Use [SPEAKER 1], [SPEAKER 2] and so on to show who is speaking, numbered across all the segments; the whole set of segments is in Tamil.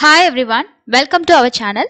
[SPEAKER 1] hi everyone welcome to our channel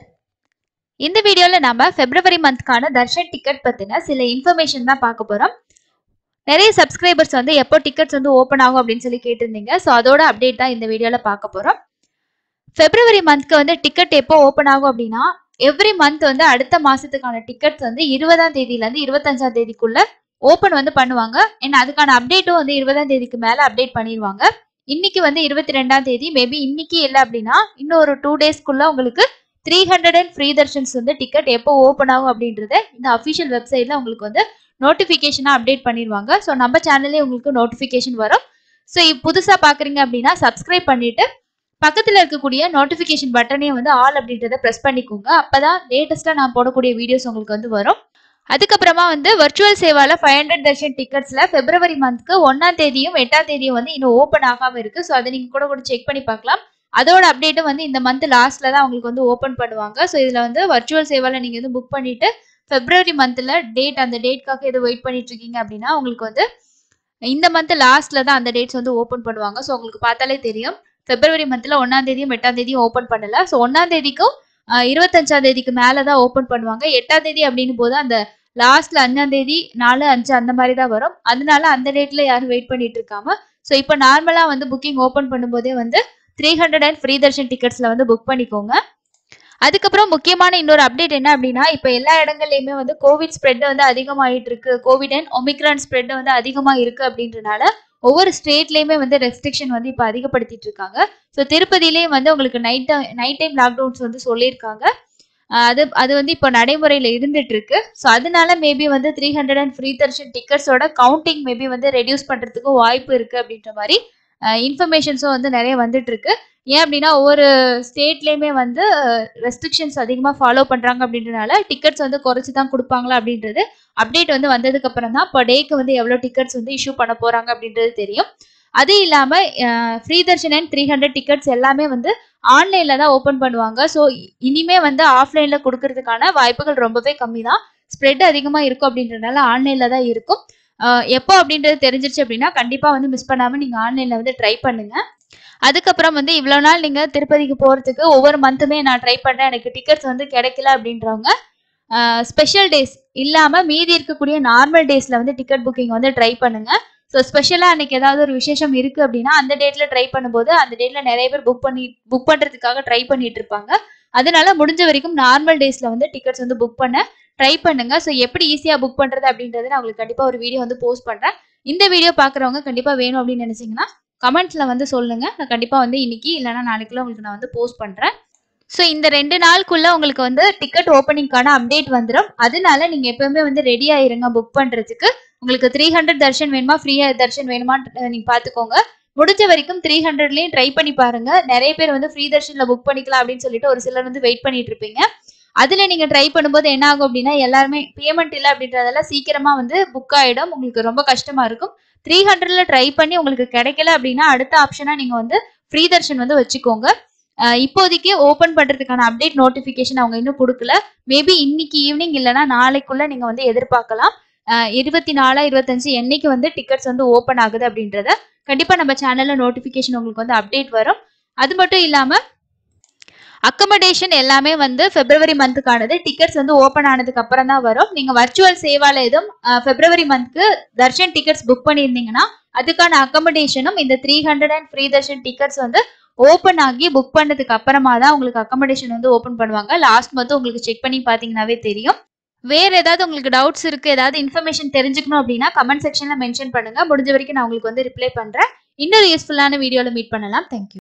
[SPEAKER 1] இந்த வீடியோவில் நம்ம ஃபெப்ரவரி மந்த்க்கான தர்ஷன் டிக்கெட் பற்றின சில இன்ஃபர்மேஷன் தான் பார்க்க போகிறோம் நிறைய சப்ஸ்கிரைபர்ஸ் வந்து எப்போ டிக்கெட்ஸ் வந்து ஓப்பன் ஆகும் அப்படின்னு சொல்லி கேட்டிருந்தீங்க ஸோ அதோட அப்டேட் தான் இந்த வீடியோவில் பார்க்க போகிறோம் ஃபெப்ரவரி மந்த்க்கு வந்து டிக்கெட் எப்போ ஓப்பன் ஆகும் அப்படின்னா எவ்ரி மந்த் வந்து அடுத்த மாதத்துக்கான டிக்கெட்ஸ் வந்து இருபதாம் தேதியிலேருந்து இருபத்தஞ்சாம் தேதிக்குள்ள ஓப்பன் வந்து பண்ணுவாங்க ஏன்னா அதுக்கான அப்டேட்டும் வந்து இருபதாம் தேதிக்கு மேலே அப்டேட் பண்ணிடுவாங்க இன்னைக்கு வந்து இருபத்தி ரெண்டாம் தேதி மேபி இன்னைக்கு இல்லை அப்படின்னா இன்னும் ஒரு டூ டேஸ்க்குள்ள உங்களுக்கு three hundred and free darshans வந்து டிக்கெட் எப்போ ஓப்பன் ஆகும் அப்படின்றத இந்த அஃபிஷியல் வெப்சைட்ல உங்களுக்கு வந்து நோட்டிஃபிகேஷனாக அப்டேட் பண்ணிடுவாங்க ஸோ நம்ம சேனல்லே உங்களுக்கு நோட்டிஃபிகேஷன் வரும் ஸோ புதுசாக பார்க்குறீங்க அப்படின்னா சப்ஸ்கிரைப் பண்ணிட்டு பக்கத்தில் இருக்கக்கூடிய நோட்டிஃபிகேஷன் பட்டனையும் வந்து ஆல் அப்படின்றத ப்ரெஸ் பண்ணிக்கோங்க அப்பதான் லேட்டஸ்ட்டாக நான் போடக்கூடிய வீடியோஸ் உங்களுக்கு வந்து வரும் அதுக்கப்புறமா வந்து வர்ச்சுவல் சேவால ஃபைவ் ஹண்ட்ரட் தர்ஷன் டிக்கெட்ஸ்ல பிப்ரவரி மந்த்க்கு ஒன்னாம் தேதியும் எட்டாம் தேதியும் வந்து இன்னும் ஓப்பன் ஆகாம இருக்கு ஸோ அதை நீங்க கூட கூட செக் பண்ணி பார்க்கலாம் அதோட அப்டேட்டும் வந்து இந்த மந்த் லாஸ்ட்ல தான் உங்களுக்கு வந்து ஓப்பன் பண்ணுவாங்க ஸோ இதுல வந்து வர்ச்சுவல் சேவால நீங்க வந்து புக் பண்ணிட்டு பிப்ரவரி மந்த்ல டேட் அந்த டேட்காக எது வெயிட் பண்ணிட்டு இருக்கீங்க அப்படின்னா உங்களுக்கு வந்து இந்த மந்த் லாஸ்ட்ல தான் அந்த டேட்ஸ் வந்து ஓப்பன் பண்ணுவாங்க ஸோ உங்களுக்கு பார்த்தாலே தெரியும் பிப்ரவரி மந்த்ல ஒன்னாம் தேதியும் எட்டாம் தேதியும் ஓப்பன் பண்ணல ஸோ ஒன்னாம் தேதிக்கும் ஆஹ் இருபத்தஞ்சாம் தேதிக்கு மேல தான் ஓப்பன் பண்ணுவாங்க எட்டாம் தேதி அப்படின்னு போது அந்த லாஸ்ட்ல அஞ்சாம் தேதி நாலு அஞ்சு அந்த மாதிரி தான் வரும் அதனால அந்த டேட்ல யாரும் வெயிட் பண்ணிட்டு இருக்காம ஸோ இப்போ நார்மலா வந்து புக்கிங் ஓப்பன் பண்ணும்போதே வந்து three hundred and free darshan டிக்கெட்ஸ்ல வந்து புக் பண்ணிக்கோங்க அதுக்கப்புறம் முக்கியமான இன்னொரு அப்டேட் என்ன அப்படின்னா இப்போ எல்லா இடங்கள்லயுமே வந்து கோவிட் ஸ்ப்ரெட் வந்து அதிகமாயிட்டு இருக்கு கோவிட் அண்ட் ஒமிக்ரான் ஸ்ப்ரெட் வந்து அதிகமா இருக்கு அப்படின்றனால ஒவ்வொரு ஸ்டேட்லயுமே வந்து ரெஸ்ட்ரிக்ஷன் வந்து இப்போ அதிகப்படுத்திட்டு இருக்காங்க ஸோ திருப்பதியிலேயும் வந்து உங்களுக்கு நைட் நைட் டைம் லாக்டவுன்ஸ் வந்து சொல்லியிருக்காங்க ஆஹ் அது அது வந்து இப்போ நடைமுறையில் இருந்துட்டு இருக்கு ஸோ அதனால மேபி வந்து three hundred and free darshan டிக்கெட்ஸோட கவுண்டிங் மேபி வந்து ரெடியூஸ் பண்ணுறதுக்கும் வாய்ப்பு இருக்கு அப்படின்ற மாதிரி இன்ஃபர்மேஷன்ஸும் வந்து நிறைய வந்துட்டு இருக்கு ஏன் அப்படின்னா ஒவ்வொரு ஸ்டேட்லேயுமே வந்து ரெஸ்ட்ரிக்ஷன்ஸ் அதிகமாக ஃபாலோ பண்ணுறாங்க அப்படின்றனால டிக்கெட்ஸ் வந்து குறைச்சி தான் கொடுப்பாங்களா அப்படின்றது அப்டேட் வந்து வந்ததுக்கு அப்புறம் தான் per டேக்கு வந்து எவ்வளோ டிக்கெட்ஸ் வந்து இஷ்யூ பண்ண போகிறாங்க அப்படின்றது தெரியும் அது இல்லாமல் free darshan and three hundred tickets எல்லாமே வந்து ஆன்லைனில் தான் ஓப்பன் பண்ணுவாங்க ஸோ இனிமே வந்து ஆஃப்லைனில் கொடுக்கறதுக்கான வாய்ப்புகள் ரொம்பவே கம்மி தான் ஸ்ப்ரெட் அதிகமாக இருக்கும் அப்படின்றனால ஆன்லைனில் தான் இருக்கும் ஆஹ் எப்போ அப்படின்றது தெரிஞ்சிருச்சு அப்படின்னா கண்டிப்பாக வந்து மிஸ் பண்ணாமல் நீங்கள் ஆன்லைனில் வந்து ட்ரை பண்ணுங்க அதுக்கப்புறம் வந்து இவ்வளோ நாள் நீங்கள் திருப்பதிக்கு போகிறதுக்கு ஒவ்வொரு மந்த்துமே நான் ட்ரை பண்ணுறேன் எனக்கு டிக்கெட்ஸ் வந்து கிடைக்கல அப்படின்றவங்க ஸ்பெஷல் டேஸ் இல்லாமல் மீதி இருக்கக்கூடிய நார்மல் டேஸில் வந்து டிக்கெட் புக்கிங் வந்து ட்ரை பண்ணுங்க ஸோ ஸ்பெஷலாக அன்னைக்கு ஏதாவது ஒரு விசேஷம் இருக்குது அப்படின்னா அந்த டேட்டில் ட்ரை பண்ணும்போது அந்த டேட்டில் நிறைய பேர் புக் பண்ணி புக் பண்ணுறதுக்காக ட்ரை பண்ணிட்டு இருப்பாங்க அதனால முடிஞ்ச வரைக்கும் நார்மல் டேஸில் வந்து டிக்கெட்ஸ் வந்து புக் பண்ண ட்ரை பண்ணுங்க ஸோ எப்படி ஈஸியாக புக் பண்ணுறது அப்படின்றது நான் உங்களுக்கு கண்டிப்பாக ஒரு வீடியோ வந்து போஸ்ட் பண்ணுறேன் இந்த வீடியோ பார்க்குறவங்க கண்டிப்பாக வேணும் அப்படின்னு நினச்சிங்கன்னா கமெண்ட்ஸில் வந்து சொல்லுங்க நான் கண்டிப்பாக வந்து இன்னைக்கு இல்லைனா நாளைக்குள்ள உங்களுக்கு நான் வந்து போஸ்ட் பண்ணுறேன் ஸோ இந்த ரெண்டு நாளுக்குள்ள உங்களுக்கு வந்து டிக்கெட் ஓப்பனிங்கான அப்டேட் வந்துடும் அதனால நீங்கள் எப்பவுமே வந்து ரெடி ஆயிருங்க புக் பண்ணுறதுக்கு உங்களுக்கு த்ரீ ஹண்ட்ரட் தர்ஷன் வேணுமா ஃப்ரீயா தர்ஷன் வேணுமான்னு நீங்கள் பார்த்துக்கோங்க முடிஞ்ச வரைக்கும் த்ரீ ஹண்ட்ரட்லேயும் ட்ரை பண்ணி பாருங்க நிறைய பேர் வந்து ஃப்ரீ தர்ஷனில் புக் பண்ணிக்கலாம் அப்படின்னு சொல்லிட்டு ஒரு சிலர் வந்து வெயிட் பண்ணிட்டு இருப்பீங்க அதில் நீங்கள் ட்ரை பண்ணும்போது என்ன ஆகும் அப்படின்னா எல்லாருமே பேமெண்ட் இல்லை அப்படின்றதெல்லாம் சீக்கிரமாக வந்து புக் ஆகிடும் உங்களுக்கு ரொம்ப கஷ்டமாக இருக்கும் த்ரீ ஹண்ட்ரட்ல ட்ரை பண்ணி உங்களுக்கு கிடைக்கல அப்படின்னா அடுத்த ஆப்ஷனாக நீங்கள் வந்து ஃப்ரீ தர்ஷன் வந்து வச்சுக்கோங்க அஹ் இப்போதைக்கு ஓப்பன் பண்ணுறதுக்கான அப்டேட் நோட்டிஃபிகேஷன் அவங்க இன்னும் கொடுக்கல மேபி இன்னைக்கு ஈவினிங் இல்லைன்னா நாளைக்குள்ள நீங்கள் வந்து எதிர்பார்க்கலாம் அஹ் இருபத்தி நாலா இருபத்தஞ்சு என்னைக்கு வந்து டிக்கெட்ஸ் வந்து ஓப்பன் ஆகுது அப்படின்றத கண்டிப்பாக நம்ம சேனலில் நோட்டிஃபிகேஷன் உங்களுக்கு வந்து அப்டேட் வரும் அது மட்டும் இல்லாமல் அக்கமடேஷன் எல்லாமே வந்து பிப்ரவரி மந்த்துக்கானது டிக்கெட்ஸ் வந்து ஓப்பன் ஆனதுக்கு அப்புறம் தான் வரும் நீங்க வர்ச்சுவல் சேவால எதுவும் பிப்ரவரி மந்த்க்கு தர்ஷன் டிக்கெட்ஸ் புக் பண்ணியிருந்தீங்கன்னா அதுக்கான அக்கமடேஷனும் இந்த three hundred and free darshan tickets வந்து ஓப்பன் ஆகி புக் பண்ணதுக்கு அப்புறமா தான் உங்களுக்கு அக்கமடேஷன் வந்து ஓப்பன் பண்ணுவாங்க லாஸ்ட் மந்த் உங்களுக்கு செக் பண்ணி பார்த்தீங்கன்னாவே தெரியும் வேற ஏதாவது உங்களுக்கு டவுட்ஸ் இருக்கு ஏதாவது இன்ஃபர்மேஷன் தெரிஞ்சுக்கணும் அப்படின்னா கமெண்ட் செக்ஷன்ல மென்ஷன் பண்ணுங்க முடிஞ்ச வரைக்கும் நான் உங்களுக்கு வந்து ரிப்ளை பண்றேன் இன்னொரு யூஸ்ஃபுல்லான வீடியோல மீட் பண்ணலாம் தேங்க்யூ